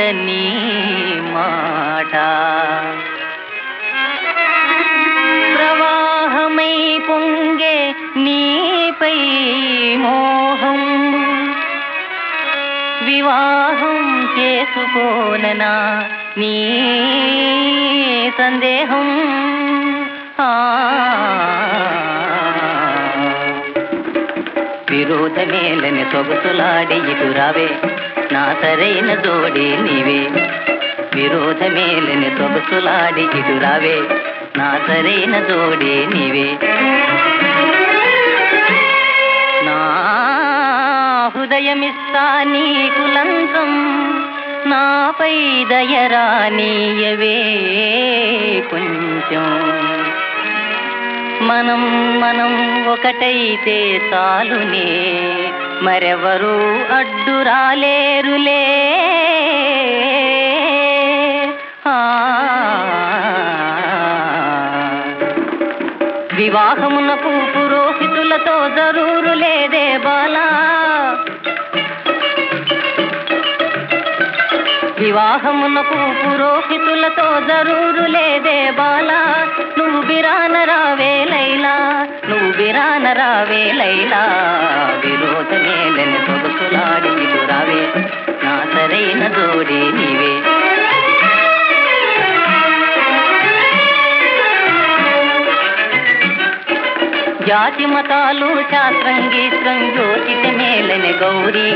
నీ మాట ప్రవాహమై పొంగే నీపై మోహం వివాహం చేసుకోననా నీ సందేహం ఆ విరోధమేలని సొగసులాడి ఇటురావే నా సరైన జోడి నీవే విరోధమేలని సొగసులాడి ఇటురావే నా సరైన జోడి నీవే నా హృదయమిస్తా నీకు లంచం నాపై దయరానీయవే కొంచెం మనం మనం ఒకటైతే చాలునే మరెవరు అడ్డు రాలేరులే ఆ. వివాహమునకు పురోహితులతో జరూరు లేదే బాలా వివాహమునకు పురోహితులతో జరూరు లేదే బాలా నువ్వు బిరాన రావే లైలా నువ్వు బిరాన రావే లైలా విరోధమేలని సొగసులాడి ఇటు రావే నా సరైన జోడి నీవే జాతి మతాలు శాస్త్రం గీత్రం జ్యోతిష మేలని గౌరీ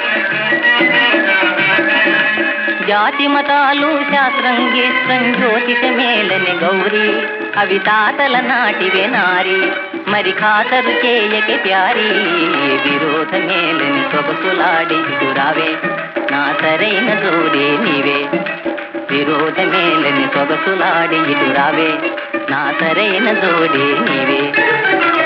జాతి మతాలు శాస్త్రం గీత్రం జ్యోతిష మేలని గౌరీ అవి తాతల నాటివే నారి మరి ఖాతరు చేయక ప్యారి విరోధ మేలని సొగసులాడి ఇటురావే నా సరైన జోడే నీవే విరోధ మేలని సొగసులాడి ఇటురావే నా సరైన జోడే నీవే